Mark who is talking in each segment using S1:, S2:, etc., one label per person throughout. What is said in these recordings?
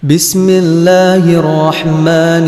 S1: بسم الله الرحمن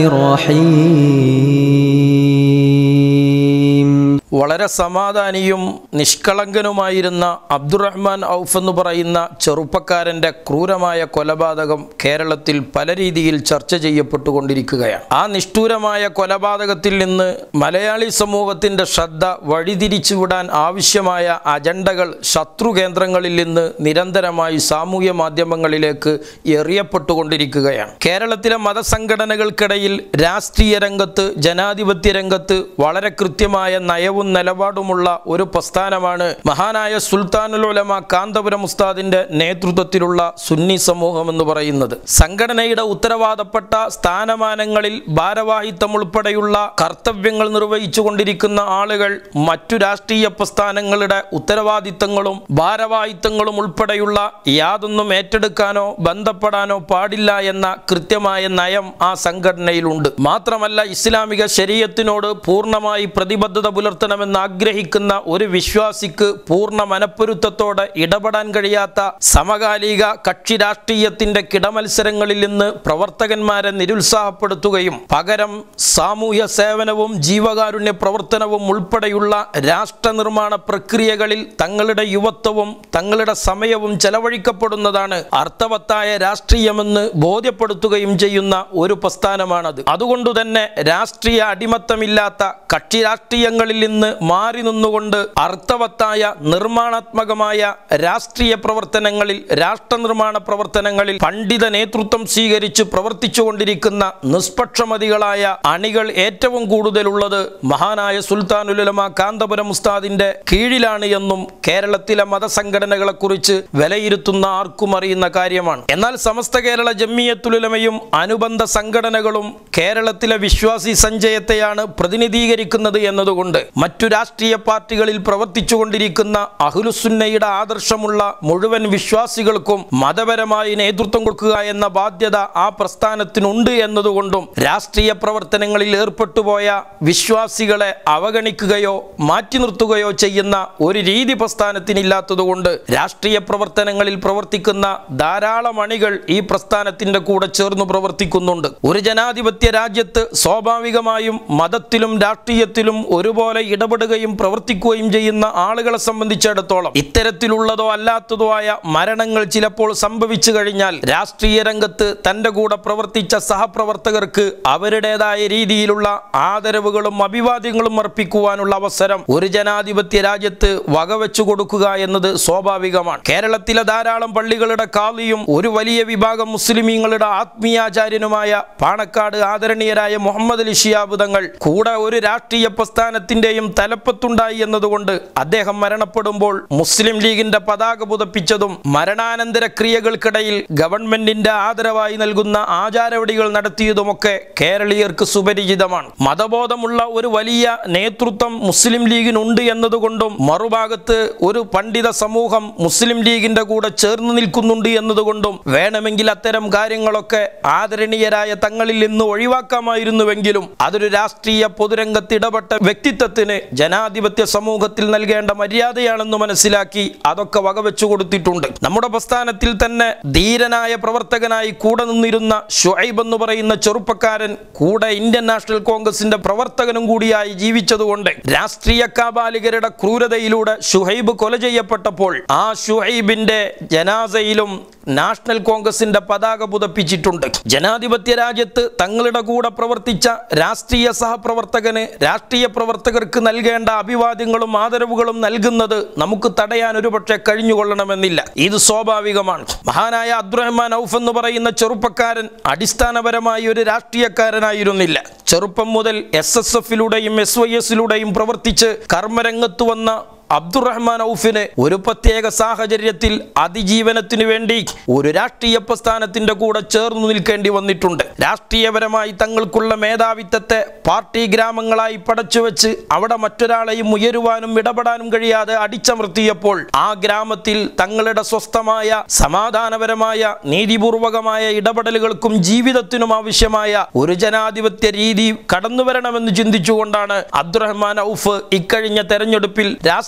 S1: الرحيم
S2: വളരെ സമാധാനിയും നിഷ്കളങ്കനുമായിരുന്ന അബ്ദുറഹ്മാൻ ഔഫ് എന്ന് പറയുന്ന ചെറുപ്പക്കാരന്റെ ക്രൂരമായ കൊലപാതകം കേരളത്തിൽ പല രീതിയിൽ ചർച്ച ചെയ്യപ്പെട്ടുകൊണ്ടിരിക്കുകയാണ് ആ നിഷ്ഠൂരമായ കൊലപാതകത്തിൽ നിന്ന് മലയാളി സമൂഹത്തിന്റെ ശ്രദ്ധ വഴിതിരിച്ചുവിടാൻ ആവശ്യമായ അജണ്ടകൾ ശത്രു കേന്ദ്രങ്ങളിൽ നിന്ന് നിരന്തരമായി സാമൂഹ്യ മാധ്യമങ്ങളിലേക്ക് എറിയപ്പെട്ടുകൊണ്ടിരിക്കുകയാണ് കേരളത്തിലെ മതസംഘടനകൾക്കിടയിൽ രാഷ്ട്രീയ രംഗത്ത് ജനാധിപത്യ രംഗത്ത് വളരെ കൃത്യമായ നയവും നിലപാടുമുള്ള ഒരു പ്രസ്ഥാനമാണ് മഹാനായ സുൽത്താനുൽ ഉലമ കാന്തപുരം ഉസ്താദിന്റെ നേതൃത്വത്തിലുള്ള സുന്നി സമൂഹം എന്ന് പറയുന്നത് സംഘടനയുടെ ഉത്തരവാദപ്പെട്ട സ്ഥാനമാനങ്ങളിൽ ഭാരവാഹിത്വം ഉൾപ്പെടെയുള്ള കർത്തവ്യങ്ങൾ നിർവഹിച്ചു കൊണ്ടിരിക്കുന്ന ആളുകൾ മറ്റു രാഷ്ട്രീയ പ്രസ്ഥാനങ്ങളുടെ ഉത്തരവാദിത്തങ്ങളും ഭാരവാഹിത്വങ്ങളും ഉൾപ്പെടെയുള്ള യാതൊന്നും ഏറ്റെടുക്കാനോ ബന്ധപ്പെടാനോ പാടില്ല എന്ന കൃത്യമായ നയം ആ സംഘടനയിലുണ്ട് മാത്രമല്ല ഇസ്ലാമിക ശരീരത്തിനോട് പൂർണ്ണമായി പ്രതിബദ്ധത പുലർത്തണമെന്ന് ആഗ്രഹിക്കുന്ന ഒരു വിശ്വാസിക്ക് പൂർണ്ണ മനപ്പൊരുത്തത്തോടെ ഇടപെടാൻ കഴിയാത്ത സമകാലിക കക്ഷി രാഷ്ട്രീയത്തിന്റെ കിടമത്സരങ്ങളിൽ നിന്ന് പ്രവർത്തകന്മാരെ നിരുത്സാഹപ്പെടുത്തുകയും പകരം സാമൂഹ്യ സേവനവും ജീവകാരുണ്യ പ്രവർത്തനവും ഉൾപ്പെടെയുള്ള രാഷ്ട്ര നിർമ്മാണ പ്രക്രിയകളിൽ തങ്ങളുടെ യുവത്വവും തങ്ങളുടെ സമയവും ചെലവഴിക്കപ്പെടുന്നതാണ് അർത്ഥവത്തായ രാഷ്ട്രീയമെന്ന് ബോധ്യപ്പെടുത്തുകയും ചെയ്യുന്ന ഒരു പ്രസ്ഥാനമാണത് അതുകൊണ്ടുതന്നെ രാഷ്ട്രീയ അടിമത്തമില്ലാത്ത കക്ഷി രാഷ്ട്രീയങ്ങളിൽ നിന്ന് മാറി നിന്നുകൊണ്ട് അർത്ഥവത്തായ നിർമ്മാണാത്മകമായ രാഷ്ട്രീയ പ്രവർത്തനങ്ങളിൽ രാഷ്ട്ര നിർമ്മാണ പ്രവർത്തനങ്ങളിൽ പണ്ഡിത നേതൃത്വം സ്വീകരിച്ച് പ്രവർത്തിച്ചുകൊണ്ടിരിക്കുന്ന നിഷ്പക്ഷമതികളായ അണികൾ ഏറ്റവും കൂടുതലുള്ളത് മഹാനായ സുൽത്താനുലമ കാന്തപുരം ഉസ്താദിന്റെ കീഴിലാണ് എന്നും കേരളത്തിലെ മതസംഘടനകളെ കുറിച്ച് വിലയിരുത്തുന്ന ആർക്കും അറിയുന്ന കാര്യമാണ് എന്നാൽ സമസ്ത കേരള ജമ്മിയത്തുലമയും അനുബന്ധ സംഘടനകളും കേരളത്തിലെ വിശ്വാസി സഞ്ചയത്തെയാണ് പ്രതിനിധീകരിക്കുന്നത് എന്നതുകൊണ്ട് മറ്റു രാഷ്ട്രീയ പാർട്ടികളിൽ പ്രവർത്തിച്ചുകൊണ്ടിരിക്കുന്ന അഹുലുസുന്നയുടെ ആദർശമുള്ള മുഴുവൻ വിശ്വാസികൾക്കും മതപരമായി നേതൃത്വം കൊടുക്കുക എന്ന ബാധ്യത ആ പ്രസ്ഥാനത്തിനുണ്ട് എന്നതുകൊണ്ടും രാഷ്ട്രീയ പ്രവർത്തനങ്ങളിൽ ഏർപ്പെട്ടുപോയ വിശ്വാസികളെ അവഗണിക്കുകയോ മാറ്റി നിർത്തുകയോ ചെയ്യുന്ന ഒരു രീതി പ്രസ്ഥാനത്തിനില്ലാത്തതുകൊണ്ട് രാഷ്ട്രീയ പ്രവർത്തനങ്ങളിൽ പ്രവർത്തിക്കുന്ന ധാരാളം അണികൾ ഈ പ്രസ്ഥാനത്തിന്റെ കൂടെ ചേർന്ന് പ്രവർത്തിക്കുന്നുണ്ട് ഒരു ജനാധിപത്യ രാജ്യത്ത് സ്വാഭാവികമായും മതത്തിലും രാഷ്ട്രീയത്തിലും ഒരുപോലെ ഇടപെടുകയും പ്രവർത്തിക്കുകയും ചെയ്യുന്ന ആളുകളെ സംബന്ധിച്ചിടത്തോളം ഇത്തരത്തിലുള്ളതോ അല്ലാത്തതോ ആയ മരണങ്ങൾ ചിലപ്പോൾ സംഭവിച്ചു കഴിഞ്ഞാൽ രാഷ്ട്രീയ രംഗത്ത് തന്റെ കൂടെ പ്രവർത്തിച്ച സഹപ്രവർത്തകർക്ക് അവരുടേതായ രീതിയിലുള്ള ആദരവുകളും അഭിവാദ്യങ്ങളും അർപ്പിക്കുവാനുള്ള അവസരം ഒരു ജനാധിപത്യ രാജ്യത്ത് വകവെച്ചു കൊടുക്കുക എന്നത് സ്വാഭാവികമാണ് കേരളത്തിലെ ധാരാളം പള്ളികളുടെ കാളിയും ഒരു വലിയ വിഭാഗം മുസ്ലിമീങ്ങളുടെ ആത്മീയാചാര്യനുമായ പാണക്കാട് ആദരണീയരായ മുഹമ്മദ് അലി ഷിയാബ് തങ്ങൾ കൂടെ ഒരു രാഷ്ട്രീയ പ്രസ്ഥാനത്തിന്റെയും തലപ്പത്തുണ്ടായി എന്നതുകൊണ്ട് അദ്ദേഹം മരണപ്പെടുമ്പോൾ മുസ്ലിം ലീഗിന്റെ പതാക പുതപ്പിച്ചതും മരണാനന്തര ക്രിയകൾക്കിടയിൽ ഗവൺമെന്റിന്റെ ആദരവായി നൽകുന്ന ആചാരവടികൾ നടത്തിയതുമൊക്കെ കേരളീയർക്ക് സുപരിചിതമാണ് മതബോധമുള്ള ഒരു വലിയ നേതൃത്വം മുസ്ലിം ലീഗിനുണ്ട് എന്നതുകൊണ്ടും മറുഭാഗത്ത് ഒരു പണ്ഡിത സമൂഹം മുസ്ലിം ലീഗിന്റെ കൂടെ ചേർന്ന് നിൽക്കുന്നുണ്ട് എന്നതുകൊണ്ടും വേണമെങ്കിൽ അത്തരം കാര്യങ്ങളൊക്കെ ആദരണീയരായ തങ്ങളിൽ നിന്ന് ഒഴിവാക്കാമായിരുന്നുവെങ്കിലും അതൊരു രാഷ്ട്രീയ പൊതുരംഗത്ത് ഇടപെട്ട വ്യക്തിത്വത്തിന് ജനാധിപത്യ സമൂഹത്തിൽ നൽകേണ്ട മര്യാദയാണെന്ന് മനസ്സിലാക്കി അതൊക്കെ വകവെച്ചു കൊടുത്തിട്ടുണ്ട് നമ്മുടെ പ്രസ്ഥാനത്തിൽ തന്നെ ധീരനായ പ്രവർത്തകനായി കൂടെ നിന്നിരുന്ന ഷുഐബ് എന്ന് പറയുന്ന ചെറുപ്പക്കാരൻ കൂടെ ഇന്ത്യൻ നാഷണൽ കോൺഗ്രസിന്റെ പ്രവർത്തകനും കൂടിയായി ജീവിച്ചതുകൊണ്ട് രാഷ്ട്രീയ കാബാലികരുടെ ക്രൂരതയിലൂടെ ഷുഹൈബ് കൊല ചെയ്യപ്പെട്ടപ്പോൾ ആ ഷുഹൈബിന്റെ ജനാസയിലും നാഷണൽ കോൺഗ്രസിന്റെ പതാക പുതപ്പിച്ചിട്ടുണ്ട് ജനാധിപത്യ രാജ്യത്ത് തങ്ങളുടെ കൂടെ പ്രവർത്തിച്ച രാഷ്ട്രീയ സഹപ്രവർത്തകന് രാഷ്ട്രീയ പ്രവർത്തകർക്ക് നൽകേണ്ട അഭിവാദ്യങ്ങളും ആദരവുകളും നൽകുന്നത് നമുക്ക് തടയാൻ ഒരുപക്ഷെ കഴിഞ്ഞുകൊള്ളണമെന്നില്ല ഇത് സ്വാഭാവികമാണ് മഹാനായ അബ്ദുറഹ്മാൻ ഔഫ് എന്ന് പറയുന്ന ചെറുപ്പക്കാരൻ അടിസ്ഥാനപരമായി ഒരു രാഷ്ട്രീയക്കാരനായിരുന്നില്ല ചെറുപ്പം മുതൽ എസ് എസ് എഫിലൂടെയും എസ് വൈ എസിലൂടെയും പ്രവർത്തിച്ച് കർമ്മരംഗത്ത് വന്ന അബ്ദുറഹ്മാൻ ഔഫിന് ഒരു പ്രത്യേക സാഹചര്യത്തിൽ അതിജീവനത്തിനു വേണ്ടി ഒരു രാഷ്ട്രീയ പ്രസ്ഥാനത്തിന്റെ കൂടെ ചേർന്നു നിൽക്കേണ്ടി വന്നിട്ടുണ്ട് രാഷ്ട്രീയപരമായി തങ്ങൾക്കുള്ള മേധാവിത്വത്തെ പാർട്ടി ഗ്രാമങ്ങളായി പടച്ചുവെച്ച് അവിടെ മറ്റൊരാളെയും ഉയരുവാനും ഇടപെടാനും കഴിയാതെ അടിച്ചമർത്തിയപ്പോൾ ആ ഗ്രാമത്തിൽ തങ്ങളുടെ സ്വസ്ഥമായ സമാധാനപരമായ നീതിപൂർവകമായ ഇടപെടലുകൾക്കും ജീവിതത്തിനും ആവശ്യമായ ഒരു ജനാധിപത്യ രീതി കടന്നു വരണമെന്ന് ചിന്തിച്ചുകൊണ്ടാണ് അബ്ദുറഹ്മാൻ ഔഫ് ഇക്കഴിഞ്ഞ തെരഞ്ഞെടുപ്പിൽ രാഷ്ട്രീയ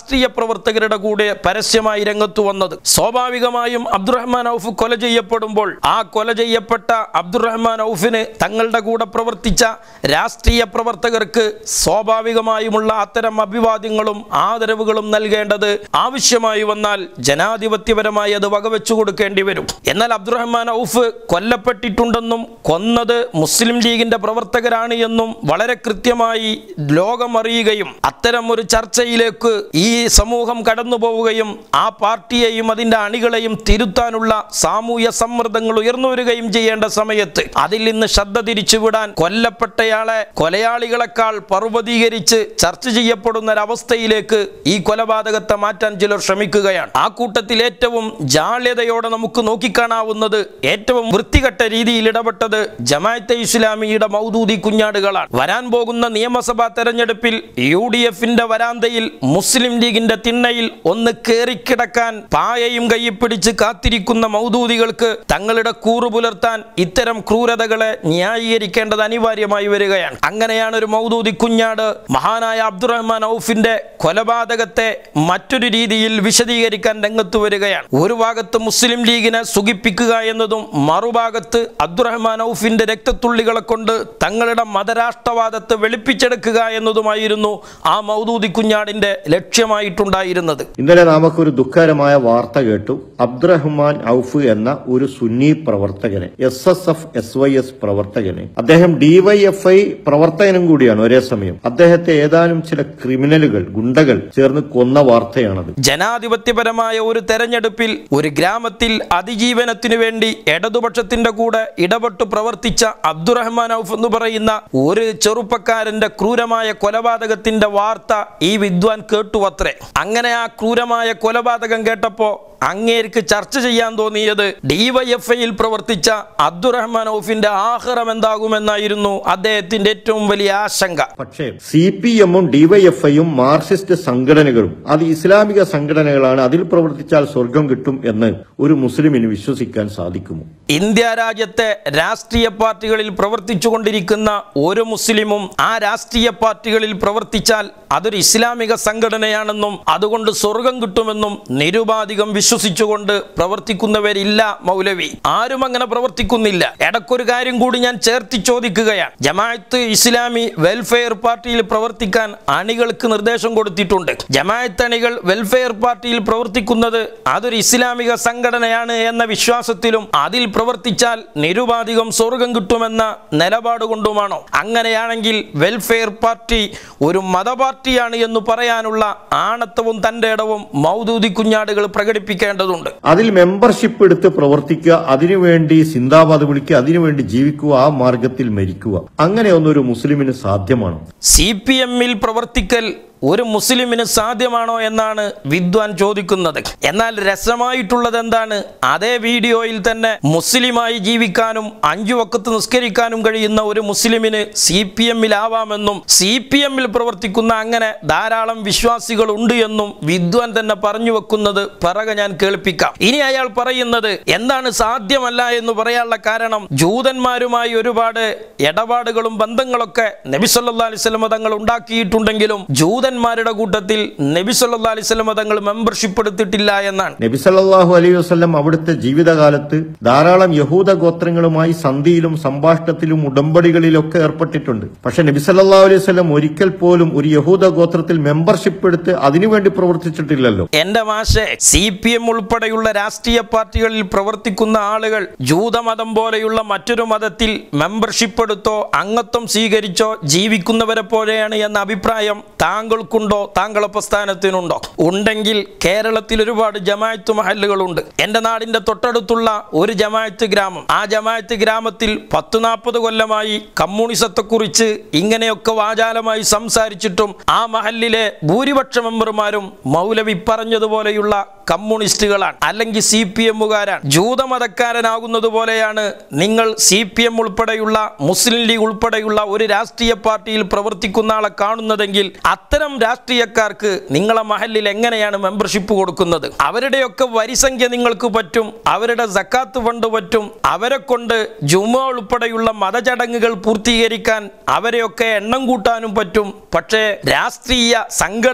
S2: രാഷ്ട്രീയ പ്രവർത്തകരുടെ കൂടെ പരസ്യമായി രംഗത്തു വന്നത് സ്വാഭാവികമായും അബ്ദുറഹ്മാൻ ഔഫ് കൊല ചെയ്യപ്പെടുമ്പോൾ ആ കൊല ചെയ്യപ്പെട്ട അബ്ദുറഹ്മാൻ ഔഫിന് തങ്ങളുടെ കൂടെ പ്രവർത്തിച്ച രാഷ്ട്രീയ പ്രവർത്തകർക്ക് സ്വാഭാവികമായുമുള്ള അത്തരം അഭിവാദ്യങ്ങളും ആദരവുകളും നൽകേണ്ടത് ആവശ്യമായി വന്നാൽ ജനാധിപത്യപരമായി അത് വകവെച്ചു കൊടുക്കേണ്ടി വരും എന്നാൽ അബ്ദുറഹ്മാൻ ഔഫ് കൊല്ലപ്പെട്ടിട്ടുണ്ടെന്നും കൊന്നത് മുസ്ലിം ലീഗിന്റെ പ്രവർത്തകരാണ് എന്നും വളരെ കൃത്യമായി ലോകം അറിയുകയും അത്തരം ഒരു ചർച്ചയിലേക്ക് ഈ സമൂഹം കടന്നു പോവുകയും ആ പാർട്ടിയെയും അതിന്റെ അണികളെയും തിരുത്താനുള്ള സാമൂഹ്യ സമ്മർദ്ദങ്ങൾ ഉയർന്നു വരികയും ചെയ്യേണ്ട സമയത്ത് അതിൽ നിന്ന് ശ്രദ്ധ തിരിച്ചുവിടാൻ കൊല്ലപ്പെട്ടയാളെ കൊലയാളികളെക്കാൾ പർവ്വതീകരിച്ച് ചർച്ച ചെയ്യപ്പെടുന്ന ഒരവസ്ഥയിലേക്ക് ഈ കൊലപാതകത്തെ മാറ്റാൻ ചിലർ ശ്രമിക്കുകയാണ് ആ കൂട്ടത്തിൽ ഏറ്റവും ജാള്യതയോടെ നമുക്ക് നോക്കിക്കാണാവുന്നത് ഏറ്റവും വൃത്തികെട്ട രീതിയിൽ ഇടപെട്ടത് ജമാഅത്തെ ഇസ്ലാമിയുടെ മൗദൂദി കുഞ്ഞാടുകളാണ് വരാൻ പോകുന്ന നിയമസഭാ തെരഞ്ഞെടുപ്പിൽ യു ഡി എഫിന്റെ വരാന്തയിൽ മുസ്ലിം ലീഗിന്റെ തിണ്ണയിൽ ഒന്ന് കേറിക്കിടക്കാൻ പായയും കയ്യിൽ പിടിച്ച് കാത്തിരിക്കുന്ന മൗദൂദികൾക്ക് തങ്ങളുടെ കൂറു പുലർത്താൻ ഇത്തരം ക്രൂരതകളെ ന്യായീകരിക്കേണ്ടത് അനിവാര്യമായി വരികയാണ് അങ്ങനെയാണ് ഒരു മൗദൂദി കുഞ്ഞാട് മഹാനായ അബ്ദുറഹ്മാൻ ഔഫിന്റെ കൊലപാതകത്തെ മറ്റൊരു രീതിയിൽ വിശദീകരിക്കാൻ രംഗത്ത് വരികയാണ് ഒരു ഭാഗത്ത് മുസ്ലിം ലീഗിനെ സുഖിപ്പിക്കുക എന്നതും മറുഭാഗത്ത് അബ്ദുറഹ്മാൻ ഔഫിന്റെ രക്തത്തുള്ളികളെ കൊണ്ട് തങ്ങളുടെ മതരാഷ്ട്രവാദത്തെ വെളുപ്പിച്ചെടുക്കുക എന്നതുമായിരുന്നു ആ മൗദൂദി കുഞ്ഞാടിന്റെ ലക്ഷ്യമായിട്ടുണ്ടായിരുന്നത്
S3: ഇന്നലെ നമുക്കൊരു ദുഃഖകരമായ വാർത്ത കേട്ടു അബ്ദുറഹ്മാൻ ഔഫ് എന്ന ഒരു സുന്നി പ്രവർത്തകനെ S S F S Y S പ്രവർത്തകനെ അദ്ദേഹം ഡിവൈഎഫ്ഐ പ്രവർത്തകനും കൂടിയാണ് ഒരേ സമയം അദ്ദേഹത്തെ ഏതാനും ചില ക്രിമിനലുകൾ ഗുണ്ടകൾ ചേർന്ന് കൊന്ന വാർത്തയാണത്
S2: ജനാധിപത്യപരമായ ഒരു തെരഞ്ഞെടുപ്പിൽ ഒരു ഗ്രാമത്തിൽ അതിജീവനത്തിനു വേണ്ടി ഇടതുപക്ഷത്തിന്റെ കൂടെ ഇടപെട്ട് പ്രവർത്തിച്ച അബ്ദുറഹ്മാൻ ഔഫ് എന്ന് പറയുന്ന ഒരു ചെറുപ്പക്കാരന്റെ ക്രൂരമായ കൊലപാതകത്തിന്റെ വാർത്ത ഈ വിദ്വാൻ കേട്ടുവത്രേ അങ്ങനെ ആ ക്രൂരമായ കൊലപാതകം കേട്ടപ്പോ അങ്ങേർക്ക് ചർച്ച ചെയ്യാൻ തോന്നിയത് ഡിവൈഎഫ്ഐയിൽ പ്രവർത്തിച്ച അബ്ദുറഹ്മാൻ ഔഫിന്റെ ആഹ്റം എന്താകുമെന്നായിരുന്നു അദ്ദേഹത്തിന്റെ ഏറ്റവും വലിയ ആശങ്ക
S3: പക്ഷേ സി പി എമ്മും ഡിവൈഎഫ്ഐയും മാർക്സിസ്റ്റ് സംഘടനകളും അത് ഇസ്ലാമിക സംഘടനകളാണ് അതിൽ പ്രവർത്തിച്ചാൽ സ്വർഗം കിട്ടും എന്ന് ഒരു മുസ്ലിമിന് വിശ്വസിക്കാൻ സാധിക്കുമോ
S2: ഇന്ത്യ രാജ്യത്തെ രാഷ്ട്രീയ പാർട്ടികളിൽ പ്രവർത്തിച്ചു കൊണ്ടിരിക്കുന്ന ഒരു മുസ്ലിമും ആ രാഷ്ട്രീയ പാർട്ടികളിൽ പ്രവർത്തിച്ചാൽ അതൊരു ഇസ്ലാമിക സംഘടനയാണെന്നും അതുകൊണ്ട് സ്വർഗം കിട്ടുമെന്നും നിരുപാധികം വിശ്വസിച്ചുകൊണ്ട് പ്രവർത്തിക്കുന്നവരില്ല മൗലവി ആരും അങ്ങനെ പ്രവർത്തിക്കുന്നില്ല ഇടക്കൊരു കാര്യം കൂടി ഞാൻ ചേർത്തി ചോദിക്കുകയാണ് ജമാഅത്ത് ഇസ്ലാമി വെൽഫെയർ പാർട്ടിയിൽ പ്രവർത്തിക്കാൻ അണികൾക്ക് നിർദ്ദേശം കൊടുത്തിട്ടുണ്ട് ജമാഅത്ത് അണികൾ വെൽഫെയർ പാർട്ടിയിൽ പ്രവർത്തിക്കുന്നത് അതൊരു ഇസ്ലാമിക സംഘടനയാണ് എന്ന വിശ്വാസത്തിലും അതിൽ പ്രവർത്തിച്ചാൽ നിരുപാധികം സ്വർഗം കിട്ടുമെന്ന നിലപാട് കൊണ്ടുമാണോ അങ്ങനെയാണെങ്കിൽ വെൽഫെയർ പാർട്ടി ഒരു മതപാർട്ടിയാണ് എന്ന് പറയാനുള്ള ആണത്തവും തന്റെ ഇടവും മൗദൂദി കുഞ്ഞാടുകൾ പ്രകടിപ്പിക്കേണ്ടതുണ്ട്
S3: അതിൽ മെമ്പർഷിപ്പ് എടുത്ത് പ്രവർത്തിക്കുക അതിനുവേണ്ടി സിന്ദാബാദ് വിളിക്കുക അതിനുവേണ്ടി ജീവിക്കുക ആ മാർഗത്തിൽ മരിക്കുക അങ്ങനെയൊന്നും ഒരു മുസ്ലിമിന് സാധ്യമാണോ
S2: സി പി എമ്മിൽ പ്രവർത്തിക്കൽ ഒരു മുസ്ലിമിന് സാധ്യമാണോ എന്നാണ് വിദ്വാൻ ചോദിക്കുന്നത് എന്നാൽ രസമായിട്ടുള്ളത് എന്താണ് അതേ വീഡിയോയിൽ തന്നെ മുസ്ലിമായി ജീവിക്കാനും അഞ്ചു വക്കത്ത് നിസ്കരിക്കാനും കഴിയുന്ന ഒരു മുസ്ലിമിന് സി പി എമ്മിലാവാമെന്നും സി പി എമ്മിൽ പ്രവർത്തിക്കുന്ന അങ്ങനെ ധാരാളം വിശ്വാസികൾ ഉണ്ട് എന്നും വിദ്വാൻ തന്നെ പറഞ്ഞു വെക്കുന്നത് പറക ഞാൻ കേൾപ്പിക്കാം ഇനി അയാൾ പറയുന്നത് എന്താണ് സാധ്യമല്ല എന്ന് പറയാനുള്ള കാരണം ജൂതന്മാരുമായി ഒരുപാട് ഇടപാടുകളും ബന്ധങ്ങളൊക്കെ നബി സല്ലല്ലാഹു അലൈഹി വസല്ലം തങ്ങൾ ഉണ്ടാക്കിയിട്ടുണ്ടെങ്കിലും ജൂതന്മാരുടെ കൂട്ടത്തിൽ നബി സല്ലല്ലാഹു അലൈഹി വസല്ലം തങ്ങൾ മെമ്പർഷിപ്പ് എടുത്തിട്ടില്ല എന്നാണ്
S3: നബി സല്ലല്ലാഹു അലൈഹി വസല്ലം അവിടുത്തെ ജീവിതകാലത്ത് ധാരാളം യഹൂദ ഗോത്രങ്ങളുമായി സന്ധിയിലും സംഭാഷണത്തിലും ഉടമ്പടികളിലൊക്കെ ഏർപ്പെട്ടിട്ടുണ്ട് പക്ഷെ നബി സല്ലല്ലാഹു അലൈഹി വസല്ലം ഒരിക്കൽ പോലും ഒരു യഹൂദ ഗോത്രത്തിൽ മെമ്പർഷിപ്പ് എടുത്ത് അതിനുവേണ്ടി പ്രവർത്തിച്ചിട്ടില്ലല്ലോ
S2: എന്റെ മാഷെ സി പി എം ഉൾപ്പെടെയുള്ള രാഷ്ട്രീയ പാർട്ടികളിൽ പ്രവർത്തിക്കുന്ന ആളുകൾ ജൂതമതം പോലെയുള്ള മറ്റൊരു മതത്തിൽ മെമ്പർഷിപ്പ് എടുത്തോ അംഗത്വം സ്വീകരിച്ചോ ജീവിക്കുന്നവരെ പോലെയാണ് എന്ന അഭിപ്രായം താങ്കൾക്കുണ്ടോ താങ്കളെ പ്രസ്ഥാനത്തിനുണ്ടോ ഉണ്ടെങ്കിൽ കേരളത്തിൽ ഒരുപാട് ജമായത്ത് മഹല്ലുകളുണ്ട് എന്റെ നാടിന്റെ തൊട്ടടുത്തുള്ള ഒരു ജമായത്ത് ഗ്രാമം ആ ജമായത്ത് ഗ്രാമത്തിൽ പത്ത് നാൽപ്പത് കൊല്ലമായി കമ്മ്യൂണിസത്തെക്കുറിച്ച് ഇങ്ങനെയൊക്കെ വാചാലമായി സംസാരിച്ചിട്ടും ആ മഹല്ലിലെ ഭൂരിപക്ഷ മെമ്പർമാരും മൗലവി പറഞ്ഞതുപോലെയുള്ള കമ്മ്യൂണിസ്റ്റുകളാണ് അല്ലെങ്കിൽ സി പി എമ്മുകാരാണ് ജൂതമതക്കാരനാകുന്നത് പോലെയാണ് നിങ്ങൾ സി പി എം ഉൾപ്പെടെയുള്ള മുസ്ലിം ലീഗ് ഉൾപ്പെടെയുള്ള ഒരു രാഷ്ട്രീയ പാർട്ടിയിൽ പ്രവർത്തിക്കുന്ന ആളെ കാണുന്നതെങ്കിൽ അത്തരം രാഷ്ട്രീയക്കാർക്ക് നിങ്ങളെ മഹലിൽ എങ്ങനെയാണ് മെമ്പർഷിപ്പ് കൊടുക്കുന്നത് അവരുടെയൊക്കെ വരിസംഖ്യ നിങ്ങൾക്ക് പറ്റും അവരുടെ സക്കാത്ത് ഫണ്ട് പറ്റും അവരെ കൊണ്ട് ജുമ ഉൾപ്പെടെയുള്ള മതചടങ്ങുകൾ പൂർത്തീകരിക്കാൻ അവരെയൊക്കെ എണ്ണം കൂട്ടാനും പറ്റും പക്ഷേ രാഷ്ട്രീയ സംഘടനാ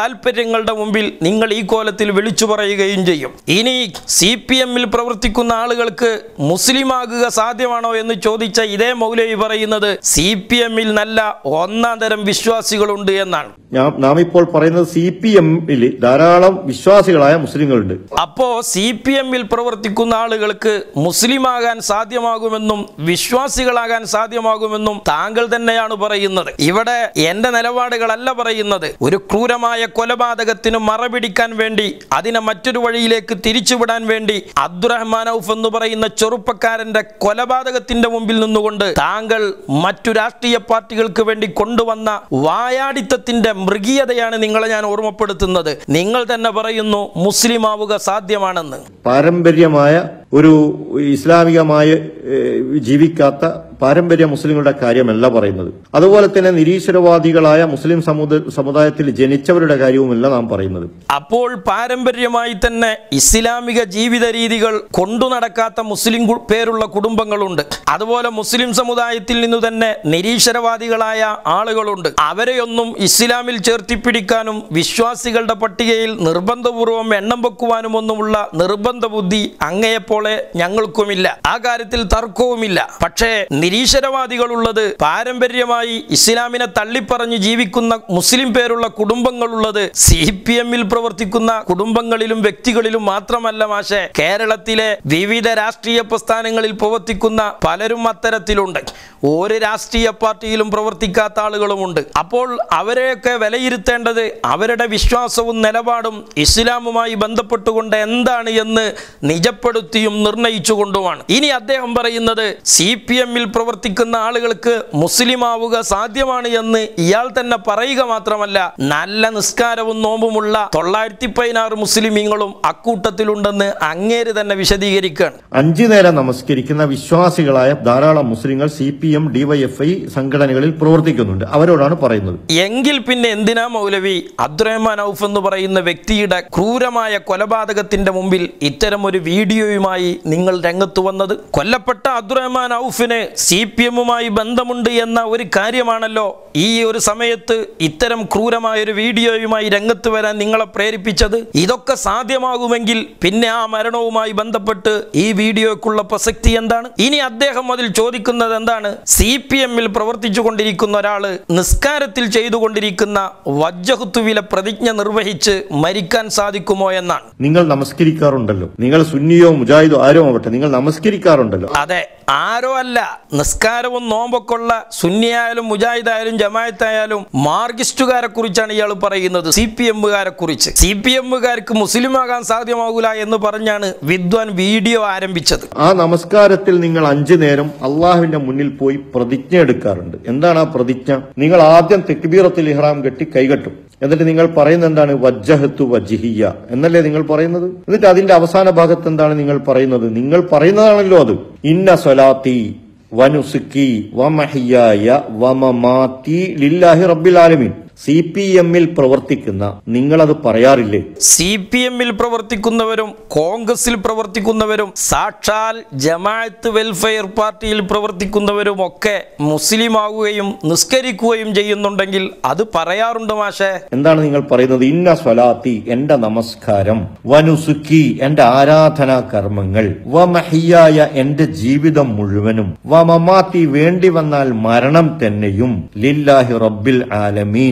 S2: താല്പര്യങ്ങളുടെ മുമ്പിൽ നിങ്ങൾ ഈ കോലത്തിൽ വിളിച്ചു പറയുകയും ചെയ്യും ഇനി സി പി എമ്മിൽ പ്രവർത്തിക്കുന്ന ആളുകൾക്ക് മുസ്ലിമാകുക സാധ്യമാണോ എന്ന് ചോദിച്ച ഇതേ മൗലവി പറയുന്നത് സി പി എമ്മിൽ നല്ല ഒന്നാം തരം വിശ്വാസികളുണ്ട് എന്നാണ്
S3: ഞാൻ നാം ഇപ്പോൾ പറയുന്നത് സി പി എമ്മിൽ ധാരാളം വിശ്വാസികളായ മുസ്ലിങ്ങളുണ്ട്
S2: അപ്പോ സി പി എമ്മിൽ പ്രവർത്തിക്കുന്ന ആളുകൾക്ക് മുസ്ലിമാകാൻ സാധ്യമാകുമെന്നും വിശ്വാസികളാകാൻ സാധ്യമാകുമെന്നും താങ്കൾ തന്നെയാണ് പറയുന്നത് ഇവിടെ എന്റെ നിലപാടുകളല്ല പറയുന്നത് ഒരു ക്രൂരമായ കൊലപാതകത്തിന് മറപിടിക്കാൻ വേണ്ടി അതിനെ മറ്റൊരു വഴിയിലേക്ക് തിരിച്ചുവിടാൻ വേണ്ടി അബ്ദുറഹ്മാൻ ഔഫ് എന്ന് പറയുന്ന ചെറുപ്പക്കാരന്റെ കൊലപാതകത്തിന്റെ മുമ്പിൽ നിന്നുകൊണ്ട് താങ്കൾ മറ്റു രാഷ്ട്രീയ പാർട്ടികൾക്ക് വേണ്ടി കൊണ്ടുവന്ന വായാടിത്തത്തിന്റെ മൃഗീയതയാണ് നിങ്ങളെ ഞാൻ ഓർമ്മപ്പെടുത്തുന്നത് നിങ്ങൾ തന്നെ പറയുന്നു മുസ്ലിം ആവുക സാധ്യമാണെന്ന്
S3: പാരമ്പര്യമായ ഒരു ഇസ്ലാമികമായ ഏഹ്, ജീവിക്കാത്ത പാരമ്പര്യ മുസ്ലിങ്ങളുടെ കാര്യമല്ല പറയുന്നത് അതുപോലെ തന്നെ നിരീശ്വരവാദികളായ മുസ്ലിം സമുദ സമുദായത്തിൽ ജനിച്ചവരുടെ കാര്യവുമല്ല നാം പറയുന്നത്
S2: അപ്പോൾ പാരമ്പര്യമായി തന്നെ ഇസ്ലാമിക ജീവിത രീതികൾ കൊണ്ടു നടക്കാത്ത മുസ്ലിം കു- പേരുള്ള കുടുംബങ്ങളുണ്ട് അതുപോലെ മുസ്ലിം സമുദായത്തിൽ നിന്ന് തന്നെ നിരീശ്വരവാദികളായ ആളുകളുണ്ട് അവരെയൊന്നും ഇസ്ലാമിൽ ചേർത്തിപ്പിടിക്കാനും വിശ്വാസികളുടെ പട്ടികയിൽ നിർബന്ധപൂർവം എണ്ണം വെക്കുവാനും ഒന്നുമുള്ള നിർബന്ധ ബുദ്ധി അങ്ങയെപ്പോലെ ഞങ്ങൾക്കുമില്ല ആ കാര്യത്തിൽ തർക്കവുമില്ല പക്ഷേ നിരീശ്വരവാദികളുള്ളത് പാരമ്പര്യമായി ഇസ്ലാമിനെ തള്ളിപ്പറഞ്ഞ് ജീവിക്കുന്ന മുസ്ലിം പേരുള്ള കുടുംബങ്ങളുള്ളത് സി പി എമ്മിൽ പ്രവർത്തിക്കുന്ന കുടുംബങ്ങളിലും വ്യക്തികളിലും മാത്രമല്ല മാഷെ കേരളത്തിലെ വിവിധ രാഷ്ട്രീയ പ്രസ്ഥാനങ്ങളിൽ പ്രവർത്തിക്കുന്ന പലരും അത്തരത്തിലുണ്ട് ഒരു രാഷ്ട്രീയ പാർട്ടിയിലും പ്രവർത്തിക്കാത്ത ആളുകളുമുണ്ട് അപ്പോൾ അവരെയൊക്കെ വിലയിരുത്തേണ്ടത് അവരുടെ വിശ്വാസവും നിലപാടും ഇസ്ലാമുമായി ബന്ധപ്പെട്ടുകൊണ്ട് എന്താണ് എന്ന് നിജപ്പെടുത്തിയും നിർണയിച്ചുകൊണ്ടുമാണ് ഇനി അദ്ദേഹം പറയുന്നത് സി പി എമ്മിൽ പ്രവർത്തിക്കുന്ന ആളുകൾക്ക് മുസ്ലിം ആവുക സാധ്യമാണ് എന്ന് ഇയാൾ തന്നെ പറയുക മാത്രമല്ല നല്ല നിസ്കാരവും നോമ്പുമുള്ള തൊള്ളായിരത്തി പതിനാറ് മുസ്ലിമീങ്ങളും അക്കൂട്ടത്തിലുണ്ടെന്ന് അങ്ങേര് തന്നെ വിശദീകരിക്കുകയാണ്
S3: അഞ്ചു നേരം നമസ്കരിക്കുന്ന വിശ്വാസികളായ ധാരാളം മുസ്ലിങ്ങൾ സി പി എം ഡിവൈഎഫ്ഐ സംഘടനകളിൽ പ്രവർത്തിക്കുന്നുണ്ട് അവരോടാണ് പറയുന്നത്
S2: എങ്കിൽ പിന്നെ എന്തിനാ മൗലവി അബ്ദുറഹ്മാൻ ഔഫ് എന്ന് പറയുന്ന വ്യക്തിയുടെ ക്രൂരമായ കൊലപാതകത്തിന്റെ മുമ്പിൽ ഇത്തരം ഒരു വീഡിയോയുമായി നിങ്ങൾ രംഗത്ത് വന്നത് കൊല്ലപ്പെട്ട അബ്ദുറഹ്മാൻ ഔഫിന് സി പി എമ്മുമായി ബന്ധമുണ്ട് എന്ന ഒരു കാര്യമാണല്ലോ ഈ ഒരു സമയത്ത് ഇത്തരം ക്രൂരമായ ഒരു വീഡിയോയുമായി രംഗത്ത് വരാൻ നിങ്ങളെ പ്രേരിപ്പിച്ചത് ഇതൊക്കെ സാധ്യമാകുമെങ്കിൽ പിന്നെ ആ മരണവുമായി ബന്ധപ്പെട്ട് ഈ വീഡിയോക്കുള്ള പ്രസക്തി എന്താണ് ഇനി അദ്ദേഹം അതിൽ ചോദിക്കുന്നത് എന്താണ് സി പി എമ്മിൽ പ്രവർത്തിച്ചു കൊണ്ടിരിക്കുന്ന ഒരാള് നിസ്കാരത്തിൽ ചെയ്തുകൊണ്ടിരിക്കുന്ന വജ്ജഹുത്തുവിലെ പ്രതിജ്ഞ നിർവഹിച്ച് മരിക്കാൻ സാധിക്കുമോ എന്നാണ്
S3: നിങ്ങൾ നമസ്കരിക്കാറുണ്ടല്ലോ നിങ്ങൾ സുന്നിയോ മുജാഹിദോ ആരോ ആവട്ടെ നിങ്ങൾ നമസ്കരിക്കാറുണ്ടല്ലോ
S2: അതെ ആരോ അല്ല നിസ്കാരവും നോമ്പൊക്കെ ഉള്ള സുന്നിയായാലും മുജാഹിദായാലും ജമായത്തായാലും മാർഗിസ്റ്റുകാരെ കുറിച്ചാണ് ഇയാൾ പറയുന്നത് സി പി എമ്മുകാരെ കുറിച്ച് സി പി എമ്മുകാർക്ക് മുസ്ലിമാകാൻ സാധ്യമാകൂല എന്ന് പറഞ്ഞാണ് വിദ്വാൻ വീഡിയോ ആരംഭിച്ചത്
S3: ആ നമസ്കാരത്തിൽ നിങ്ങൾ അഞ്ചു നേരം അള്ളാഹുവിന്റെ മുന്നിൽ പോയി പ്രതിജ്ഞ എടുക്കാറുണ്ട് എന്താണ് ആ പ്രതിജ്ഞ നിങ്ങൾ ആദ്യം തെക്ബീറത്തിൽ ഇഹ്റാം കെട്ടി കൈകെട്ടും എന്നിട്ട് നിങ്ങൾ പറയുന്നത് എന്താണ് വജ്ജഹത്തു വജ്ഹിയ എന്നല്ലേ നിങ്ങൾ പറയുന്നത് എന്നിട്ട് അതിന്റെ അവസാന ഭാഗത്ത് എന്താണ് നിങ്ങൾ പറയുന്നത് നിങ്ങൾ പറയുന്നതാണല്ലോ അത് ഇന്ന സ്വലാത്തി വനുസുക്കി വമഹിയായ വമമാത്തി ലില്ലാഹി റബ്ബിൽ ആലമീൻ സി പി എമ്മിൽ പ്രവർത്തിക്കുന്ന നിങ്ങളത് പറയാറില്ലേ
S2: സി പി എമ്മിൽ പ്രവർത്തിക്കുന്നവരും കോൺഗ്രസിൽ പ്രവർത്തിക്കുന്നവരും സാക്ഷാൽ ജമാഅത്ത് വെൽഫെയർ പാർട്ടിയിൽ പ്രവർത്തിക്കുന്നവരും ഒക്കെ മുസ്ലിം ആവുകയും നിസ്കരിക്കുകയും ചെയ്യുന്നുണ്ടെങ്കിൽ അത് പറയാറുണ്ട് മാഷേ
S3: എന്താണ് നിങ്ങൾ പറയുന്നത് ഇന്ന സ്വലാത്തി എന്റെ നമസ്കാരം വനുസുക്കി എന്റെ ആരാധനാ കർമ്മങ്ങൾ വമഹിയായ എന്റെ ജീവിതം മുഴുവനും വമമാത്തി വേണ്ടി വന്നാൽ മരണം തന്നെയും ലില്ലാഹി റബ്ബിൽ ആലമീൻ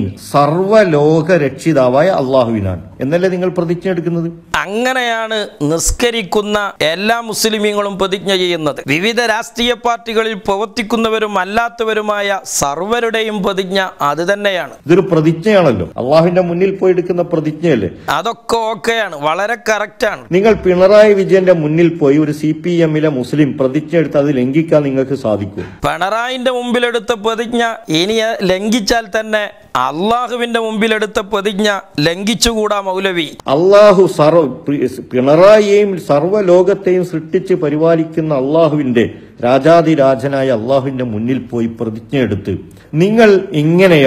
S3: സർവലോക രക്ഷിതാവായ അള്ളാഹുവിനാണ് എന്നല്ലേ നിങ്ങൾ പ്രതിജ്ഞ എടുക്കുന്നത്
S2: അങ്ങനെയാണ് നിസ്കരിക്കുന്ന എല്ലാ മുസ്ലിമീങ്ങളും പ്രതിജ്ഞ ചെയ്യുന്നത് വിവിധ രാഷ്ട്രീയ പാർട്ടികളിൽ പ്രവർത്തിക്കുന്നവരും അല്ലാത്തവരുമായ സർവരുടെയും പ്രതിജ്ഞ അത് തന്നെയാണ്
S3: ഇതൊരു പ്രതിജ്ഞയാണല്ലോ അള്ളാഹുവിന്റെ മുന്നിൽ പോയി എടുക്കുന്ന പ്രതിജ്ഞയല്ലേ
S2: അതൊക്കെ ഓക്കെയാണ് വളരെ കറക്റ്റാണ്
S3: നിങ്ങൾ പിണറായി വിജയന്റെ മുന്നിൽ പോയി ഒരു സി പി എമ്മിലെ മുസ്ലിം പ്രതിജ്ഞ എടുത്ത് അത് ലംഘിക്കാൻ നിങ്ങൾക്ക് സാധിക്കും
S2: പിണറായിന്റെ മുമ്പിലെടുത്ത പ്രതിജ്ഞ ഇനി ലംഘിച്ചാൽ തന്നെ അള്ളാഹുവിന്റെ മുമ്പിലെടുത്ത പ്രതിജ്ഞ ലംഘിച്ചുകൂടാ മൗലവി
S3: അള്ളാഹു സർവ പിണറായിയെയും സർവ്വലോകത്തെയും സൃഷ്ടിച്ച് പരിപാലിക്കുന്ന അള്ളാഹുവിന്റെ രാജാതിരാജനായ അള്ളാഹുവിന്റെ മുന്നിൽ പോയി പ്രതിജ്ഞ എടുത്ത് നിങ്ങൾ ഇങ്ങനെയാണ്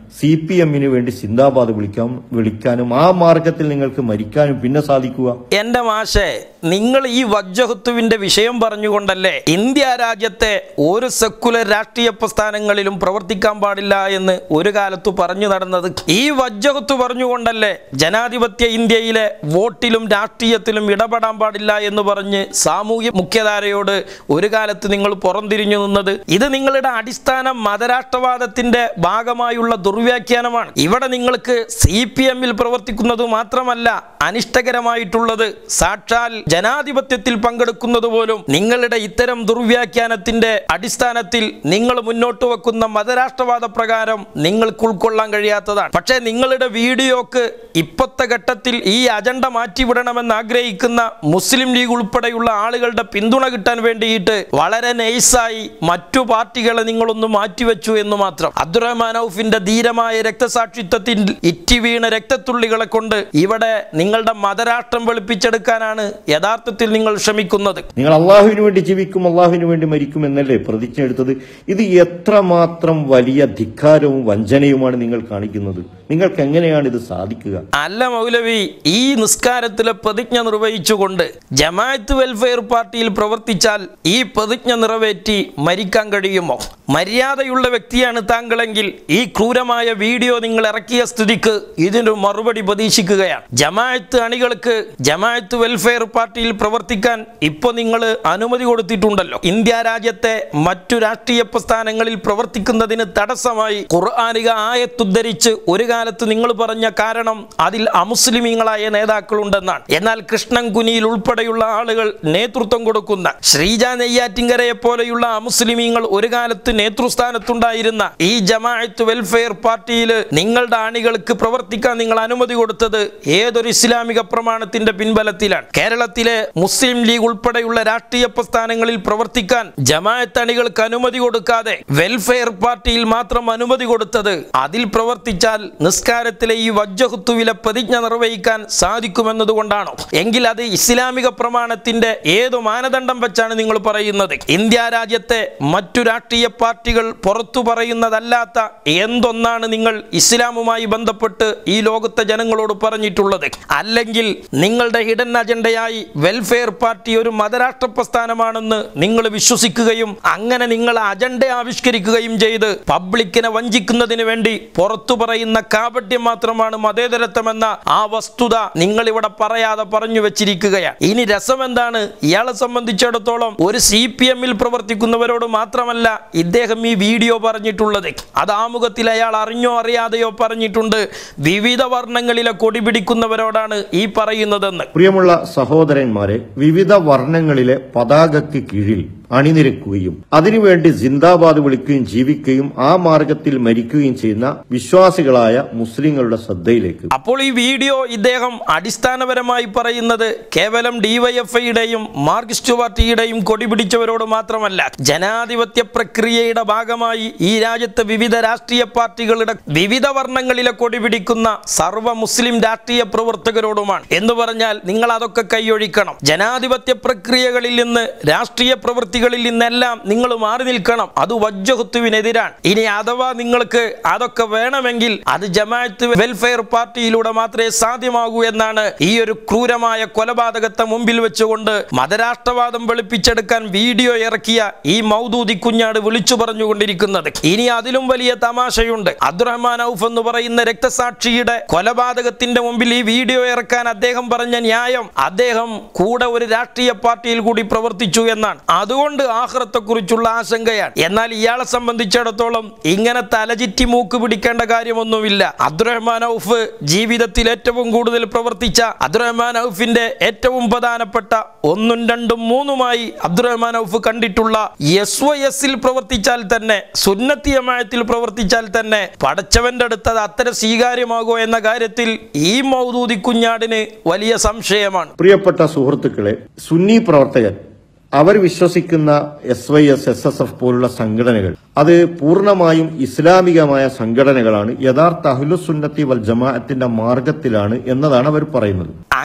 S3: സി പി എമ്മിന് വേണ്ടി സിന്ദാബാദ് വിളിക്കാം വിളിക്കാനും ആ മാർഗത്തിൽ നിങ്ങൾക്ക് മരിക്കാനും പിന്നെ സാധിക്കുക
S2: എന്റെ മാഷെ നിങ്ങൾ ഈ വജ്ജഹത്തുവിന്റെ വിഷയം പറഞ്ഞുകൊണ്ടല്ലേ ഇന്ത്യ രാജ്യത്തെ ഒരു സെക്കുലർ രാഷ്ട്രീയ പ്രസ്ഥാനങ്ങളിലും പ്രവർത്തിക്കാൻ പാടില്ല എന്ന് ഒരു കാലത്ത് പറഞ്ഞു നടന്നത് ഈ വജ്ജഹത്ത് പറഞ്ഞുകൊണ്ടല്ലേ ജനാധിപത്യ ഇന്ത്യയിലെ വോട്ടിലും രാഷ്ട്രീയത്തിലും ഇടപെടാൻ പാടില്ല എന്ന് പറഞ്ഞ് സാമൂഹ്യ മുഖ്യധാരയോട് ഒരു കാലത്ത് നിങ്ങൾ പുറംതിരിഞ്ഞു നിന്നത് ഇത് നിങ്ങളുടെ അടിസ്ഥാന മതരാഷ്ട്രവാദത്തിന്റെ ഭാഗമായുള്ള ദുർവ്യാഖ്യാനമാണ് ഇവിടെ നിങ്ങൾക്ക് സി പി എമ്മിൽ പ്രവർത്തിക്കുന്നത് മാത്രമല്ല അനിഷ്ടകരമായിട്ടുള്ളത് സാക്ഷാൽ ജനാധിപത്യത്തിൽ പങ്കെടുക്കുന്നത് പോലും നിങ്ങളുടെ ഇത്തരം ദുർവ്യാഖ്യാനത്തിന്റെ അടിസ്ഥാനത്തിൽ നിങ്ങൾ മുന്നോട്ട് വെക്കുന്ന മതരാഷ്ട്രവാദ പ്രകാരം നിങ്ങൾക്ക് ഉൾക്കൊള്ളാൻ കഴിയാത്തതാണ് പക്ഷേ നിങ്ങളുടെ വീഡിയോക്ക് ഇപ്പോഴത്തെ ഘട്ടത്തിൽ ഈ അജണ്ട മാറ്റിവിടണമെന്ന് ആഗ്രഹിക്കുന്ന മുസ്ലിം ലീഗ് ഉൾപ്പെടെയുള്ള ആളുകളുടെ പിന്തുണ കിട്ടാൻ വേണ്ടിയിട്ട് വളരെ നൈസായി മറ്റു പാർട്ടികളെ നിങ്ങളൊന്ന് മാറ്റിവെച്ചു എന്ന് മാത്രം അബ്ദുറഹ്മാൻ ഔഫിന്റെ ധീരമായ രക്തസാക്ഷിത്വത്തിൽ ഇറ്റി വീണ രക്തത്തുള്ളികളെ കൊണ്ട് ഇവിടെ നിങ്ങളുടെ മതരാഷ്ട്രം വെളുപ്പിച്ചെടുക്കാനാണ് യഥാർത്ഥത്തിൽ നിങ്ങൾ ശ്രമിക്കുന്നത്
S3: നിങ്ങൾ അള്ളാഹുവിന് വേണ്ടി ജീവിക്കും അള്ളാഹുവിന് വേണ്ടി മരിക്കും എന്നല്ലേ പ്രതിജ്ഞ എടുത്തത് ഇത് എത്രമാത്രം വലിയ ധിക്കാരവും വഞ്ചനയുമാണ് നിങ്ങൾ കാണിക്കുന്നത് നിങ്ങൾക്ക് എങ്ങനെയാണ് ഇത് സാധിക്കുക
S2: അല്ല മൗലവി ഈ നിസ്കാരത്തിലെ പ്രതിജ്ഞ നിർവഹിച്ചുകൊണ്ട് ജമാഅത്ത് വെൽഫെയർ പാർട്ടിയിൽ പ്രവർത്തിച്ചാൽ ഈ പ്രതിജ്ഞ നിറവേറ്റി മരിക്കാൻ കഴിയുമോ മര്യാദയുള്ള വ്യക്തിയാണ് താങ്കളെങ്കിൽ ഈ ക്രൂരമായ വീഡിയോ നിങ്ങൾ ഇറക്കിയ സ്ഥിതിക്ക് ഇതിനൊരു മറുപടി പ്രതീക്ഷിക്കുകയാണ് ജമാഅത്ത് അണികൾക്ക് ജമാഅത്ത് വെൽഫെയർ പാർട്ടിയിൽ പ്രവർത്തിക്കാൻ ഇപ്പോൾ നിങ്ങൾ അനുമതി കൊടുത്തിട്ടുണ്ടല്ലോ ഇന്ത്യ രാജ്യത്തെ മറ്റു രാഷ്ട്രീയ പ്രസ്ഥാനങ്ങളിൽ പ്രവർത്തിക്കുന്നതിന് തടസ്സമായി ഖുർആാനിക ആയത്തുദ്ധരിച്ച് ഒരു കാലത്ത് നിങ്ങൾ പറഞ്ഞ കാരണം അതിൽ അമുസ്ലിമീങ്ങളായ നേതാക്കളുണ്ടെന്നാണ് എന്നാൽ കൃഷ്ണൻ കുനിയിൽ ഉൾപ്പെടെയുള്ള ആളുകൾ നേതൃത്വം കൊടുക്കുന്ന ശ്രീജ നെയ്യാറ്റിങ്കരയെ പോലെയുള്ള അമുസ്ലിമീങ്ങൾ ഒരു കാലത്ത് നേതൃസ്ഥാനത്തുണ്ടായിരുന്ന ഈ ജമാഅത്ത് വെൽഫെയർ പാർട്ടിയിൽ നിങ്ങളുടെ അണികൾക്ക് പ്രവർത്തിക്കാൻ നിങ്ങൾ അനുമതി കൊടുത്തത് ഏതൊരു ഇസ്ലാമിക പ്രമാണത്തിന്റെ പിൻബലത്തിലാണ് കേരളത്തിലെ മുസ്ലിം ലീഗ് ഉൾപ്പെടെയുള്ള രാഷ്ട്രീയ പ്രസ്ഥാനങ്ങളിൽ പ്രവർത്തിക്കാൻ ജമാഅത്ത് അണികൾക്ക് അനുമതി കൊടുക്കാതെ വെൽഫെയർ പാർട്ടിയിൽ മാത്രം അനുമതി കൊടുത്തത് അതിൽ പ്രവർത്തിച്ചാൽ നിസ്കാരത്തിലെ ഈ വജ്ജഹുത്തുവിലെ പ്രതിജ്ഞ നിർവഹിക്കാൻ സാധിക്കുമെന്നതുകൊണ്ടാണോ എങ്കിൽ അത് ഇസ്ലാമിക പ്രമാണത്തിന്റെ ഏതു മാനദണ്ഡം വെച്ചാണ് നിങ്ങൾ പറയുന്നത് ഇന്ത്യ രാജ്യത്തെ മറ്റു രാഷ്ട്രീയ പാർട്ടികൾ പുറത്തു പറയുന്നതല്ലാത്ത എന്തൊന്നാണ് നിങ്ങൾ ഇസ്ലാമുമായി ബന്ധപ്പെട്ട് ഈ ലോകത്തെ ജനങ്ങളോട് പറഞ്ഞിട്ടുള്ളത് അല്ലെങ്കിൽ നിങ്ങളുടെ ഹിഡൻ അജണ്ടയായി വെൽഫെയർ പാർട്ടി ഒരു മതരാഷ്ട്ര പ്രസ്ഥാനമാണെന്ന് നിങ്ങൾ വിശ്വസിക്കുകയും അങ്ങനെ നിങ്ങൾ അജണ്ട ആവിഷ്കരിക്കുകയും ചെയ്ത് പബ്ലിക്കിനെ വഞ്ചിക്കുന്നതിന് വേണ്ടി പുറത്തു പറയുന്ന കാപട്യം മാത്രമാണ് മതേതരത്വമെന്ന ആ വസ്തുത നിങ്ങൾ ഇവിടെ പറയാതെ പറഞ്ഞു വെച്ചിരിക്കുകയാണ് ഇനി രസം എന്താണ് ഇയാളെ സംബന്ധിച്ചിടത്തോളം ഒരു സി പി എമ്മിൽ പ്രവർത്തിക്കുന്നവരോട് മാത്രമല്ല ഇദ്ദേഹം ഈ വീഡിയോ പറഞ്ഞിട്ടുള്ളത് അത് ആമുഖത്തിൽ അയാൾ അറിഞ്ഞോ അറിയാതെയോ പറഞ്ഞിട്ടുണ്ട് വിവിധ വർണ്ണങ്ങളിലെ കൊടി പിടിക്കുന്നവരോടാണ് ഈ പറയുന്നതെന്ന്
S3: പ്രിയമുള്ള സഹോദരന്മാരെ വിവിധ വർണ്ണങ്ങളിലെ പതാകയ്ക്ക് കീഴിൽ അണിനിരക്കുകയും അതിനുവേണ്ടി സിന്ദാബാദ് വിളിക്കുകയും ജീവിക്കുകയും ആ മാർഗത്തിൽ മരിക്കുകയും ചെയ്യുന്ന വിശ്വാസികളായ മുസ്ലിങ്ങളുടെ ശ്രദ്ധയിലേക്ക്
S2: അപ്പോൾ ഈ വീഡിയോ ഇദ്ദേഹം അടിസ്ഥാനപരമായി പറയുന്നത് കേവലം ഡിവൈഎഫ്ഐയുടെയും മാർക്സിസ്റ്റ് പാർട്ടിയുടെയും കൊടി പിടിച്ചവരോട് മാത്രമല്ല ജനാധിപത്യ പ്രക്രിയയുടെ ഭാഗമായി ഈ രാജ്യത്തെ വിവിധ രാഷ്ട്രീയ പാർട്ടികളുടെ വിവിധ വർണ്ണങ്ങളിലെ കൊടി പിടിക്കുന്ന സർവ്വ മുസ്ലിം രാഷ്ട്രീയ പ്രവർത്തകരോടുമാണ് എന്ന് പറഞ്ഞാൽ നിങ്ങൾ അതൊക്കെ കൈയൊഴിക്കണം ജനാധിപത്യ പ്രക്രിയകളിൽ നിന്ന് രാഷ്ട്രീയ പ്രവൃത്തികളിൽ നിന്നെല്ലാം നിങ്ങൾ മാറി നിൽക്കണം അത് വജ്ജഹത്തുവിനെതിരാണ് ഇനി അഥവാ നിങ്ങൾക്ക് അതൊക്കെ വേണമെങ്കിൽ അത് ജമാഅത്ത് വെൽഫെയർ പാർട്ടിയിലൂടെ മാത്രമേ സാധ്യമാകൂ എന്നാണ് ഈ ഒരു ക്രൂരമായ കൊലപാതകത്തെ മുമ്പിൽ വെച്ചുകൊണ്ട് മതരാഷ്ട്രവാദം വെളുപ്പിച്ചെടുക്കാൻ വീഡിയോ ഇറക്കിയ ഈ മൗദൂദി കുഞ്ഞാട് വിളിച്ചു പറഞ്ഞുകൊണ്ടിരിക്കുന്നത് ഇനി അതിലും വലിയ തമാശയുണ്ട് അബ്ദുറഹ്മാൻ ഔഫ് എന്ന് പറയുന്ന രക്തസാക്ഷിയുടെ കൊലപാതകത്തിന്റെ മുമ്പിൽ ഈ വീഡിയോ ഇറക്കാൻ അദ്ദേഹം പറഞ്ഞ ന്യായം അദ്ദേഹം കൂടെ ഒരു രാഷ്ട്രീയ പാർട്ടിയിൽ കൂടി പ്രവർത്തിച്ചു എന്നാണ് അതുകൊണ്ട് ആഹ്റത്തെ കുറിച്ചുള്ള ആശങ്കയാണ് എന്നാൽ ഇയാളെ സംബന്ധിച്ചിടത്തോളം ഇങ്ങനെ തലചിറ്റി മൂക്ക് പിടിക്കേണ്ട കാര്യമൊന്നുമില്ല അബ്ദുറഹ്മാൻ ഔഫ് ജീവിതത്തിൽ ഏറ്റവും കൂടുതൽ പ്രവർത്തിച്ച അബ്ദുറഹ്മാൻ ഔഫിന്റെ ഏറ്റവും പ്രധാനപ്പെട്ട ഒന്നും രണ്ടും മൂന്നുമായി അബ്ദുറഹ്മാൻ ഔഫ് കണ്ടിട്ടുള്ള എസ് വൈ എസിൽ പ്രവർത്തിച്ചാൽ തന്നെ സുന്നത്തിയമായത്തിൽ പ്രവർത്തിച്ചാൽ തന്നെ പടച്ചവന്റെ അടുത്ത് അത് അത്തരം സ്വീകാര്യമാകോ എന്ന കാര്യത്തിൽ ഈ മൗദൂദി കുഞ്ഞാടിന് വലിയ സംശയമാണ്
S3: പ്രിയപ്പെട്ട സുഹൃത്തുക്കളെ സുന്നി പ്രവർത്തകർ അവർ വിശ്വസിക്കുന്ന S Y S S S F പോലുള്ള സംഘടനകൾ അത് പൂർണ്ണമായും ഇസ്ലാമികമായ സംഘടനകളാണ് യഥാർത്ഥ അഹ്ലുസുന്നത്തി വൽ ജമാഅത്തിന്റെ മാർഗത്തിലാണ് എന്നതാണ് അവർ പറയുന്നത്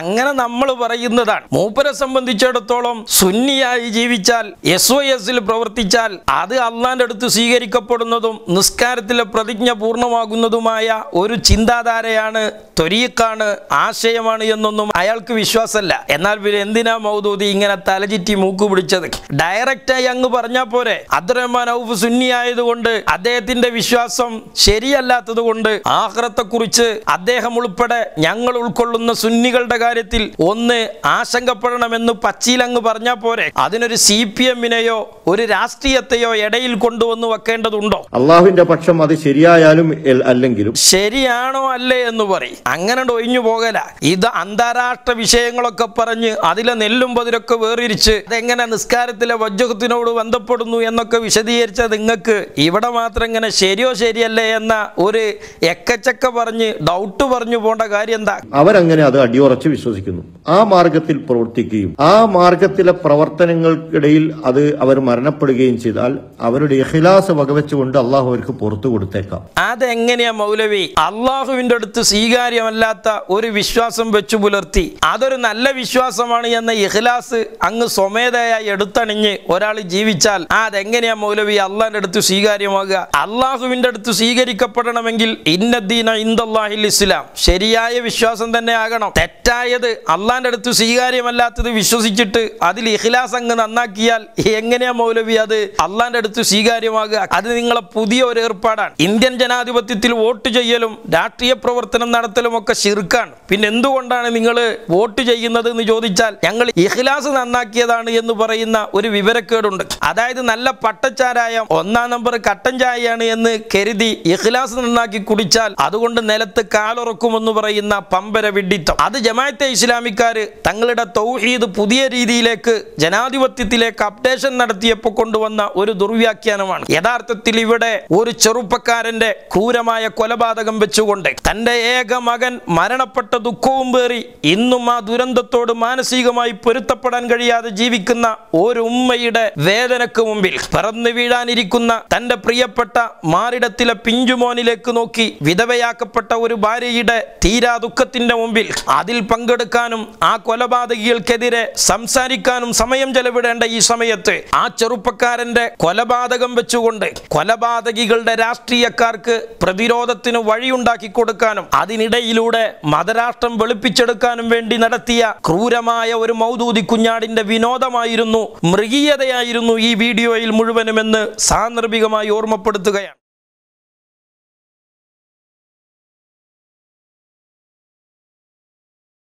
S2: അങ്ങനെ നമ്മൾ പറയുന്നതാണ് മൂപ്പരെ സംബന്ധിച്ചിടത്തോളം സുന്നിയായി ജീവിച്ചാൽ എസ് ഒ എസിൽ പ്രവർത്തിച്ചാൽ അത് അള്ളാന്റെ അടുത്ത് സ്വീകരിക്കപ്പെടുന്നതും നിസ്കാരത്തിലെ പ്രതിജ്ഞ പൂർണ്ണമാകുന്നതുമായ ഒരു ചിന്താധാരയാണ് ത്വരീക്കാണ് ആശയമാണ് എന്നൊന്നും അയാൾക്ക് വിശ്വാസമല്ല എന്നാൽ പിന്നെ എന്തിനാ മൗദൂദി ഇങ്ങനെ തലചിറ്റി മൂക്ക് പിടിച്ചത് ഡയറക്റ്റായി അങ്ങ് പറഞ്ഞാൽ പോരെ അബ്ദുറഹ്മാൻ ഔഫ് സുന്നി ആയതുകൊണ്ട് അദ്ദേഹത്തിന്റെ വിശ്വാസം ശരിയല്ലാത്തത് കൊണ്ട് ആഹ്റത്തെക്കുറിച്ച് അദ്ദേഹം ഉൾപ്പെടെ ഞങ്ങൾ ഉൾക്കൊള്ളുന്ന സുന്നികളുടെ കാര്യത്തിൽ ഒന്ന് ആശങ്കപ്പെടണമെന്ന് പച്ചിയിൽ അങ്ങ് പറഞ്ഞാൽ പോരെ അതിനൊരു സി പി എമ്മിനെയോ ഒരു രാഷ്ട്രീയത്തെയോ ഇടയിൽ കൊണ്ടുവന്ന് വെക്കേണ്ടതുണ്ടോ
S3: അള്ളാഹുവിന്റെ പക്ഷം അത് ശരിയായാലും എൽ- അല്ലെങ്കിലും
S2: ശരിയാണോ അല്ലേ എന്ന് പറയും അങ്ങനെ ഒഴിഞ്ഞു പോകല ഇത് അന്താരാഷ്ട്ര വിഷയങ്ങളൊക്കെ പറഞ്ഞ് അതിലെ നെല്ലും പതിരൊക്കെ വേറിരിച്ച് അതെങ്ങനെ നിസ്കാരത്തിലെ വജ്ജഹത്തിനോട് ബന്ധപ്പെടുന്നു എന്നൊക്കെ വിശദീകരിച്ച നിങ്ങൾക്ക് ഇവിടെ മാത്രം ഇങ്ങനെ ശരിയോ ശരിയല്ലേ എന്ന ഒരു എക്കച്ചക്ക പറഞ്ഞ് ഡൗട്ട് പറഞ്ഞു പോണ്ട കാര്യം എന്താ
S3: അവരങ്ങനെ അത് അടിയുറച്ച് വിശ്വസിക്കുന്നു ആ മാർഗത്തിൽ പ്രവർത്തിക്കുകയും ആ മാർഗത്തിലെ പ്രവർത്തനങ്ങൾക്കിടയിൽ അത് അവർ മരണപ്പെടുകയും ചെയ്താൽ അവരുടെ ഇഖ്ലാസ് വകവെച്ചുകൊണ്ട് അള്ളാഹു അവർക്ക് പുറത്തു കൊടുത്തേക്കാം
S2: അതെങ്ങനെയാ മൗലവി അള്ളാഹുവിന്റെ അടുത്ത് സ്വീകാര്യമല്ലാത്ത ഒരു വിശ്വാസം വെച്ചു പുലർത്തി അതൊരു നല്ല വിശ്വാസമാണ് എന്ന ഇഖ്ലാസ് അങ്ങ് സ്വമേധയായി എടുത്തണിഞ്ഞ് ഒരാൾ ജീവിച്ചാൽ ആ അതെങ്ങനെയാ മൗലവി അള്ളാഹിന്റെ അടുത്ത് സ്വീകാര്യമാകുക അള്ളാഹുവിന്റെ അടുത്ത് സ്വീകരിക്കപ്പെടണമെങ്കിൽ ഇന്നദ്ദീന ഇന്ദല്ലാഹിൽ ഇസ്ലാം ശരിയായ വിശ്വാസം തന്നെ ആകണം തെറ്റായത് അള്ളാഹിന്റെ അടുത്ത് സ്വീകാര്യമല്ലാത്തത് വിശ്വസിച്ചിട്ട് അതിൽ ഇഖ്ലാസ് അങ്ങ് നന്നാക്കിയാൽ എങ്ങനെയാ മൗലവി അത് അള്ളാഹിന്റെ അടുത്ത് സ്വീകാര്യമാകുക അത് നിങ്ങളെ പുതിയ ഒരു ഏർപ്പാടാണ് ഇന്ത്യൻ ജനാധിപത്യത്തിൽ വോട്ട് ചെയ്യലും രാഷ്ട്രീയ പ്രവർത്തനം നടത്തലും ഒക്കെ ശിർക്കാണ് പിന്നെ എന്തുകൊണ്ടാണ് നിങ്ങൾ വോട്ട് ചെയ്യുന്നത് എന്ന് ചോദിച്ചാൽ ഞങ്ങൾ ഇഖ്ലാസ് നന്നാക്കിയതാണ് എന്ന് പറയുന്ന ഒരു വിവരക്കേടുണ്ട് അതായത് നല്ല പട്ടച്ചാരായം ഒന്നാം നമ്പർ കട്ടൻ ചായയാണ് എന്ന് കരുതി ഇഖ്ലാസ് നന്നാക്കി കുടിച്ചാൽ അതുകൊണ്ട് നിലത്ത് കാലുറക്കുമെന്ന് പറയുന്ന പമ്പര വിഡിത്തം അത് ജമാഅത്തെ ഇസ്ലാമിക്കാർ തങ്ങളുടെ തൗഹീദ് പുതിയ രീതിയിലേക്ക് ജനാധിപത്യത്തിലേക്ക് അപ്ഡേഷൻ നടത്തിയപ്പോൾ കൊണ്ടുവന്ന ഒരു ദുർവ്യാഖ്യാനമാണ് യഥാർത്ഥത്തിൽ ഇവിടെ ഒരു ചെറുപ്പക്കാരന്റെ ക്രൂരമായ കൊലപാതകം വെച്ചുകൊണ്ട് തന്റെ ഏക മകൻ മരണപ്പെട്ട ദുഃഖവും പേറി ഇന്നും ആ ദുരന്തത്തോട് മാനസികമായി പൊരുത്തപ്പെടാൻ കഴിയാതെ ജീവിക്കുന്ന ഒരു ഉമ്മയുടെ വേദനക്ക് മുമ്പിൽ പിറന്നു വീഴാനിരിക്കുന്ന തന്റെ പ്രിയപ്പെട്ട മാറിടത്തിലെ പിഞ്ചുമോനിലേക്ക് നോക്കി വിധവയാക്കപ്പെട്ട ഒരു ഭാര്യയുടെ തീരാ ദുഃഖത്തിന്റെ മുമ്പിൽ അതിൽ പങ്കെടുക്കാനും ആ കൊലപാതകികൾക്കെതിരെ സംസാരിക്കാനും സമയം ചെലവിടേണ്ട ഈ സമയത്ത് ആ ചെറുപ്പക്കാരന്റെ കൊലപാതകം വെച്ചുകൊണ്ട് കൊലപാതകികളുടെ രാഷ്ട്രീയക്കാർക്ക് പ്രതിരോധത്തിന് വഴിയുണ്ടാക്കി കൊടുക്കാനും അതിനിടയിലൂടെ മതരാഷ്ട്രം വെളുപ്പിച്ചെടുക്കാനും വേണ്ടി നടത്തിയ ക്രൂരമായ ഒരു മൗദൂദി കുഞ്ഞാടിന്റെ വിനോദമായിരുന്നു മൃഗീയതയായിരുന്നു ഈ വീഡിയോയിൽ മുഴുവനുമെന്ന് സാന്ദർഭികമായി ഓർമ്മപ്പെടുത്തുകയാണ്